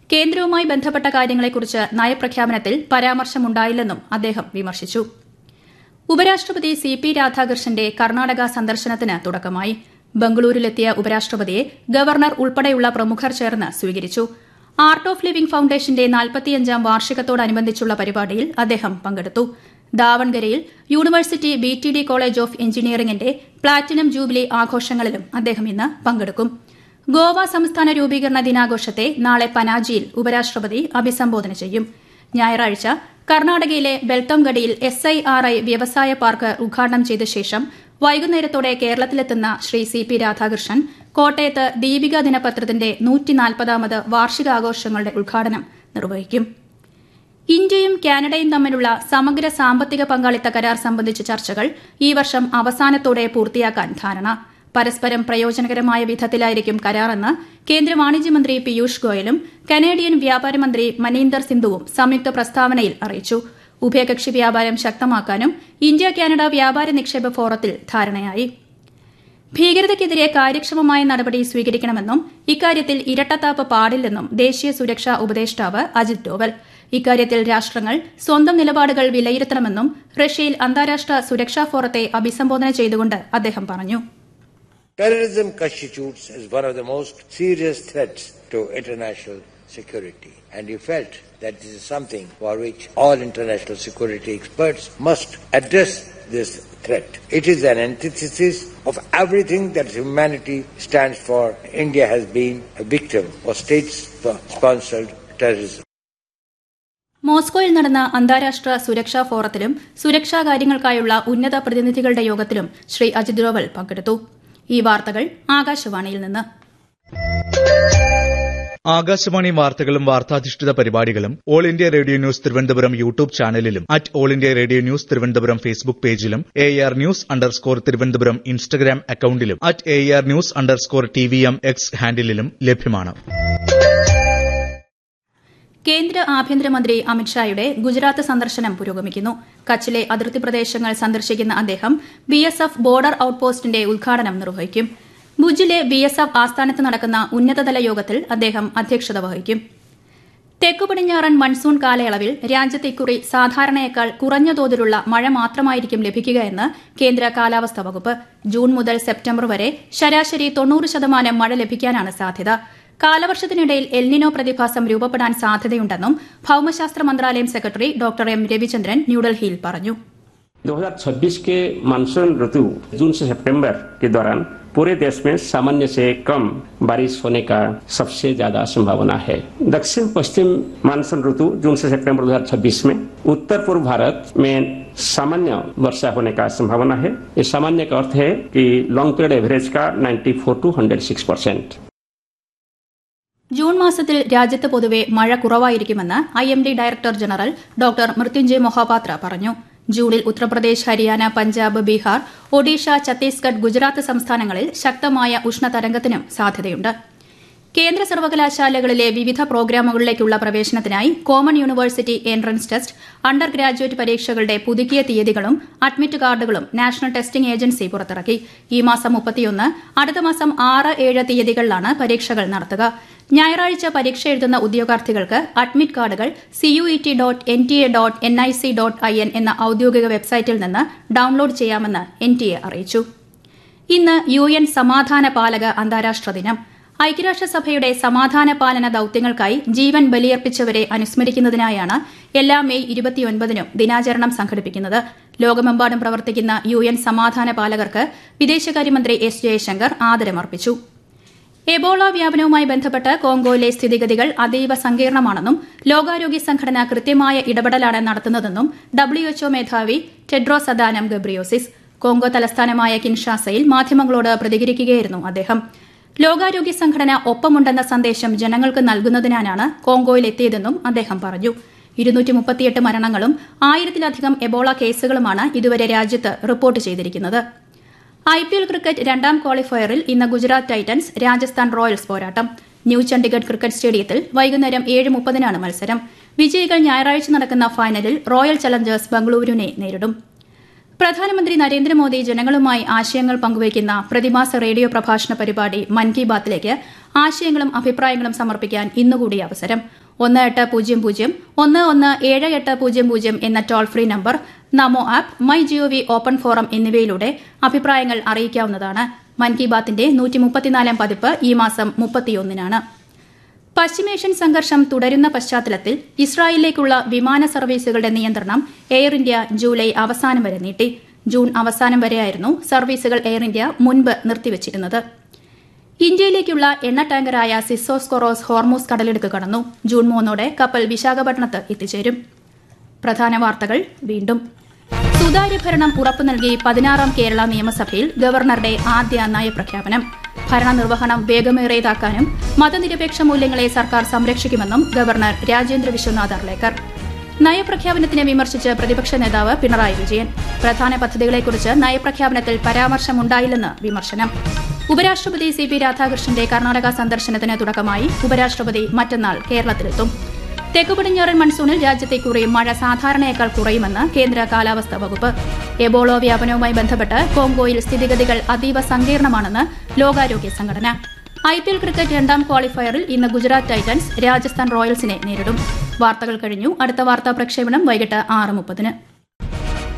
കേന്ദ്രവുമായി ബന്ധപ്പെട്ട കാര്യങ്ങളെക്കുറിച്ച് നയപ്രഖ്യാപനത്തിൽ പരാമർശമുണ്ടായില്ലെന്നും അദ്ദേഹം വിമർശിച്ചു ഉപരാഷ്ട്രപതി സി പി രാധാകൃഷ്ണന്റെ കർണാടക സന്ദർശനത്തിന് തുടക്കമായി ബംഗളൂരുവിലെത്തിയ ഉപരാഷ്ട്രപതിയെ ഗവർണർ ഉൾപ്പെടെയുള്ള പ്രമുഖർ ചേർന്ന് സ്വീകരിച്ചു ആർട്ട് ഓഫ് ലിവിംഗ് ഫൌണ്ടേഷന്റെ നാൽപ്പത്തിയഞ്ചാം വാർഷികത്തോടനുബന്ധിച്ചുള്ള പരിപാടിയിൽ അദ്ദേഹം പങ്കെടുത്തു ദാവൺഗരയിൽ university B T D college of എഞ്ചിനീയറിംഗിന്റെ പ്ലാറ്റിനം ജൂബിലി ആഘോഷങ്ങളിലും അദ്ദേഹം ഇന്ന് പങ്കെടുക്കും ഗോവ സംസ്ഥാന രൂപീകരണ ദിനാഘോഷത്തെ നാളെ പനാജിയിൽ ഉപരാഷ്ട്രപതി അഭിസംബോധന ചെയ്യും ഞായറാഴ്ച കർണാടകയിലെ ബെൽത്തംഗഡിയിൽ എസ് ഐ ആർ ഐ വ്യവസായ പാർക്ക് ഉദ്ഘാടനം ചെയ്ത ശേഷം വൈകുന്നേരത്തോടെ കേരളത്തിലെത്തുന്ന ശ്രീ സി പി രാധാകൃഷ്ണൻ കോട്ടയത്ത് ദീപിക ദിനപത്രത്തിന്റെ നൂറ്റിനാൽപ്പതാമത് വാർഷികാഘോഷങ്ങളുടെ ഉദ്ഘാടനം നിർവഹിക്കും ഇന്ത്യയും കാനഡയും തമ്മിലുള്ള സമഗ്ര സാമ്പത്തിക പങ്കാളിത്ത കരാർ സംബന്ധിച്ച ചർച്ചകൾ ഈ വർഷം അവസാനത്തോടെ പൂർത്തിയാക്കാൻ ധാരണ പരസ്പരം പ്രയോജനകരമായ വിധത്തിലായിരിക്കും കരാറെന്ന് കേന്ദ്ര വാണിജ്യമന്ത്രി പീയൂഷ് ഗോയലും കനേഡിയൻ വ്യാപാരമന്ത്രി മനീന്ദർ സിന്ധുവും സംയുക്ത പ്രസ്താവനയിൽ അറിയിച്ചു ഉഭയകക്ഷി വ്യാപാരം ശക്തമാക്കാനും ഇന്ത്യ കാനഡ വ്യാപാര നിക്ഷേപ ഫോറത്തിൽ ധാരണയായി ഭീകരതയ്ക്കെതിരെ കാര്യക്ഷമമായ നടപടി സ്വീകരിക്കണമെന്നും ഇക്കാര്യത്തിൽ ഇരട്ടത്താപ്പ് പാടില്ലെന്നും ദേശീയ സുരക്ഷാ ഉപദേഷ്ടാവ് അജിത് ഡോവൽ ഇക്കാര്യത്തിൽ രാഷ്ട്രങ്ങൾ സ്വന്തം നിലപാടുകൾ വിലയിരുത്തണമെന്നും റഷ്യയിൽ അന്താരാഷ്ട്ര സുരക്ഷാ ഫോറത്തെ അഭിസംബോധന ചെയ്തുകൊണ്ട് അദ്ദേഹം പറഞ്ഞു Terrorism constitutes as one of the most serious threats to international security, and he felt that this is something for which all international security experts must address this threat. It is an antithesis of everything that humanity stands for. India has been a victim of state-sponsored terrorism. മോസ്കോയിൽ നടന്ന അന്താരാഷ്ട്ര സുരക്ഷാ ഫോറത്തിലും സുരക്ഷാ കാര്യങ്ങൾക്കായുള്ള ഉന്നത പ്രതിനിധികളുടെ യോഗത്തിലും ശ്രീ അജിത് ഡോവൽ പങ്കെടുത്തു ഈ വാർത്തകൾ ആകാശവാണിയിൽ നിന്ന് ആകാശവാണി വാർത്തകളും വാർത്താധിഷ്ഠിത പരിപാടികളും all India radio news Thiruvananthapuram YouTube ചാനലിലും at all India radio news Thiruvananthapuram Facebook പേജിലും A R news underscore Thiruvananthapuram Instagram അക്കൌണ്ടിലും at A R news underscore T V M X ഹാൻഡിലും ലഭ്യമാണ് കേന്ദ്ര ആഭ്യന്തരമന്ത്രി അമിത്ഷായുടെ ഗുജറാത്ത് സന്ദർശനം പുരോഗമിക്കുന്നു കച്ചിലെ അതിർത്തി പ്രദേശങ്ങൾ സന്ദർശിക്കുന്ന അദ്ദേഹം ബി എസ് എഫ് ബോർഡർ ഔട്ട്പോസ്റ്റിന്റെ ഉദ്ഘാടനം നിർവഹിക്കും ഭുജിലെ ബി എസ് എഫ് ആസ്ഥാനത്ത് നടക്കുന്ന ഉന്നതതല യോഗത്തിൽ അദ്ദേഹം അധ്യക്ഷത വഹിക്കും തെക്കു പടിഞ്ഞാറൻ മൺസൂൺ കാലയളവിൽ രാജ്യത്ത് ഇക്കുറി സാധാരണയേക്കാൾ കുറഞ്ഞ തോതിലുള്ള മഴ മാത്രമായിരിക്കും ലഭിക്കുകയെന്ന് കേന്ദ്ര കാലാവസ്ഥാ വകുപ്പ് ജൂൺ മുതൽ സെപ്റ്റംബർ വരെ ശരാശരി തൊണ്ണൂറ് ശതമാനം മഴ ലഭിക്കാനാണ് സാധ്യത കാലവർഷത്തിനിടയിൽ എൽനിനോ പ്രതിഭാസം രൂപപ്പെടാൻ സാധ്യതയുണ്ടെന്നും ഭൌമശാസ്ത്ര മന്ത്രാലയം സെക്രട്ടറി ഡോക്ടർ എം രവിചന്ദ്രൻ ന്യൂഡൽഹിയിൽ പറഞ്ഞു 2026 के मानसून ऋतु जून से सितंबर के दौरान पूरे देश में सामान्य से कम बारिश होने का सबसे ज्यादा संभावना है दक्षिण पश्चिम मानसून ऋतु जून से सितंबर 2026 में उत्तर पूर्व भारत में सामान्य वर्षा होने का संभावना है ये सामान्य का अर्थ है कि लॉन्ग पीरियड एवरेज का 94 टू 106 परसेंट ജൂൺ മാസത്തിൽ രാജ്യത്ത് പൊതുവെ മഴ കുറവായിരിക്കുമെന്ന് I M D director general doctor Mrityunjay Mohapatra പറഞ്ഞു ജൂണിൽ ഉത്തർപ്രദേശ് ഹരിയാന പഞ്ചാബ് ബീഹാർ ഒഡീഷ ഛത്തീസ്ഗഡ് ഗുജറാത്ത് സംസ്ഥാനങ്ങളിൽ ശക്തമായ ഉഷ്ണതരംഗത്തിനും സാധ്യതയുണ്ട് കേന്ദ്ര സർവകലാശാലകളിലെ വിവിധ പ്രോഗ്രാമുകളിലേക്കുള്ള പ്രവേശനത്തിനായി common university entrance test undergraduate പരീക്ഷകളുടെ പുതുക്കിയ തീയതികളും അഡ്മിറ്റ് കാർഡുകളും നാഷണൽ ടെസ്റ്റിംഗ് ഏജൻസി പുറത്തിറക്കി ഈ മാസം മുപ്പത്തിയൊന്ന് അടുത്ത മാസം ആറ് ഏഴ് തീയതികളിലാണ് പരീക്ഷകൾ നടത്തുക ഞായറാഴ്ച പരീക്ഷ എഴുതുന്ന ഉദ്യോഗാർത്ഥികൾക്ക് അഡ്മിറ്റ് കാർഡുകൾ CUET dot N T A dot N I C dot I N എന്ന ഔദ്യോഗിക വെബ്സൈറ്റിൽ നിന്ന് ഡൌൺലോഡ് ചെയ്യാമെന്ന് എൻ ടി എ അറിയിച്ചു ഇന്ന് യു എൻ സമാധാന പാലക അന്താരാഷ്ട്ര ദിനം ഐക്യരാഷ്ട്രസഭയുടെ സമാധാന പാലന ദൌത്യങ്ങൾക്കായി ജീവൻ ബലിയർപ്പിച്ചവരെ അനുസ്മരിക്കുന്നതിനായാണ് എല്ലാ മെയ് ഇരുപത്തിയൊൻപതിനും ദിനാചരണം സംഘടിപ്പിക്കുന്നത് ലോകമെമ്പാടും പ്രവർത്തിക്കുന്ന യു എൻ സമാധാന പാലകർക്ക് വിദേശകാര്യമന്ത്രി എസ് ജയശങ്കർ ആദരമർപ്പിച്ചു എബോള വ്യാപനവുമായി ബന്ധപ്പെട്ട് കോങ്കോയിലെ സ്ഥിതിഗതികൾ അതീവ സങ്കീർണമാണെന്നും ലോകാരോഗ്യ സംഘടന കൃത്യമായ ഇടപെടലാണ് നടത്തുന്നതെന്നും ഡബ്ല്യുഎച്ച്ഒ മേധാവി ടെഡ്രോസ് അദാനം ഗബ്രിയോസിസ് കോങ്കോ തലസ്ഥാനമായ കിൻഷാസയിൽ മാധ്യമങ്ങളോട് പ്രതികരിക്കുകയായിരുന്നു അദ്ദേഹം ലോകാരോഗ്യ സംഘടന ഒപ്പമുണ്ടെന്ന സന്ദേശം ജനങ്ങൾക്ക് നൽകുന്നതിനാണ് കോങ്കോയിലെത്തിയതെന്നും അദ്ദേഹം പറഞ്ഞു ഇരുന്നൂറ്റി മുപ്പത്തിയെട്ട് മരണങ്ങളും ആയിരത്തിലധികം എബോള കേസുകളുമാണ് ഇതുവരെ രാജ്യത്ത് റിപ്പോർട്ട് ചെയ്തിരിക്കുന്നത് ഐ പി എൽ ക്രിക്കറ്റ് രണ്ടാം ക്വാളിഫയറിൽ ഇന്ന് ഗുജറാത്ത് ടൈറ്റൻസ് രാജസ്ഥാൻ റോയൽസ് പോരാട്ടം ന്യൂ ചണ്ഡിഗഡ് ക്രിക്കറ്റ് സ്റ്റേഡിയത്തിൽ വൈകുന്നേരം ഏഴ് മുപ്പതിനാണ് മത്സരം വിജയികൾ ഞായറാഴ്ച നടക്കുന്ന ഫൈനലിൽ റോയൽ ചലഞ്ചേഴ്സ് ബംഗളൂരുവിനെ നേരിടും പ്രധാനമന്ത്രി നരേന്ദ്രമോദി ജനങ്ങളുമായി ആശയങ്ങൾ പങ്കുവയ്ക്കുന്ന പ്രതിമാസ റേഡിയോ പ്രഭാഷണ പരിപാടി മൻ കി ബാത്തിലേക്ക് ആശയങ്ങളും അഭിപ്രായങ്ങളും സമർപ്പിക്കാൻ ഇന്നുകൂടി അവസരം ഒന്ന് എട്ട് പൂജ്യം പൂജ്യം ഒന്ന് ഒന്ന് ഏഴ് എട്ട് പൂജ്യം പൂജ്യം എന്ന toll free number NaMo app my GOV open forum എന്നിവയിലൂടെ അഭിപ്രായങ്ങൾ അറിയിക്കാവുന്നതാണ് മൻ കി ബാത്തിന്റെ നൂറ്റിമുപ്പത്തിനാലാം പതിപ്പ് ഈ മാസം മുപ്പത്തിയൊന്നിനാണ് പശ്ചിമേഷ്യൻ സംഘർഷം തുടരുന്ന പശ്ചാത്തലത്തിൽ ഇസ്രായേലിലേക്കുള്ള വിമാന സർവീസുകളുടെ നിയന്ത്രണം എയർ ഇന്ത്യ ജൂലൈ അവസാനം വരെ നീട്ടി ജൂൺ അവസാനം വരെയായിരുന്നു സർവീസുകൾ എയർ ഇന്ത്യ മുൻപ് നിർത്തിവച്ചിരുന്നത് ഇന്ത്യയിലേക്കുള്ള എണ്ണ ടാങ്കറായ സിസോസ് കൊറോസ് ഹോർമൂസ് കടലിടുക്ക് കടന്നു ജൂൺ മൂന്നോടെ കപ്പൽ വിശാഖപട്ടണത്ത് എത്തിച്ചേരും പ്രധാന വാർത്തകൾ വീണ്ടും സുതാര്യ ഭരണം ഉറപ്പു നൽകി പതിനാറാം കേരള നിയമസഭയിൽ ഗവർണറുടെ ആദ്യ നയപ്രഖ്യാപനം ഭരണനിർവഹണം വേഗമേറിയതാക്കാനും മതനിരപേക്ഷ മൂല്യങ്ങളെ സർക്കാർ സംരക്ഷിക്കുമെന്നും ഗവർണർ രാജേന്ദ്ര വിശ്വനാഥ് അർലേക്കർ നയപ്രഖ്യാപനത്തിനെ വിമർശിച്ച് പ്രതിപക്ഷ നേതാവ് പിണറായി വിജയൻ പ്രധാന പദ്ധതികളെക്കുറിച്ച് നയപ്രഖ്യാപനത്തിൽ പരാമർശമുണ്ടായില്ലെന്ന് വിമർശനം ഉപരാഷ്ട്രപതി സി പി രാധാകൃഷ്ണന്റെ കർണാടക സന്ദർശനത്തിന് തുടക്കമായി ഉപരാഷ്ട്രപതി മറ്റന്നാൾ കേരളത്തിലെത്തും തെക്കു പടിഞ്ഞാറൻ മൺസൂണിൽ രാജ്യത്തെ കുറി മഴ സാധാരണയേക്കാൾ കുറയുമെന്ന് കേന്ദ്ര കാലാവസ്ഥാ വകുപ്പ് എബോളോ വ്യാപനവുമായി ബന്ധപ്പെട്ട് കോങ്കോയിൽ സ്ഥിതിഗതികൾ അതീവ സങ്കീർണമാണെന്ന് ലോകാരോഗ്യ സംഘടന ഐ പി എൽ ക്രിക്കറ്റ് രണ്ടാം ക്വാളിഫയറിൽ ഇന്ന് ഗുജറാത്ത് ടൈറ്റൻസ് രാജസ്ഥാൻ റോയൽസിനെ നേരിടും വാർത്തകൾ കഴിഞ്ഞു അടുത്ത വാർത്താ പ്രക്ഷേപണം വൈകിട്ട് ആറ് മുപ്പതിന്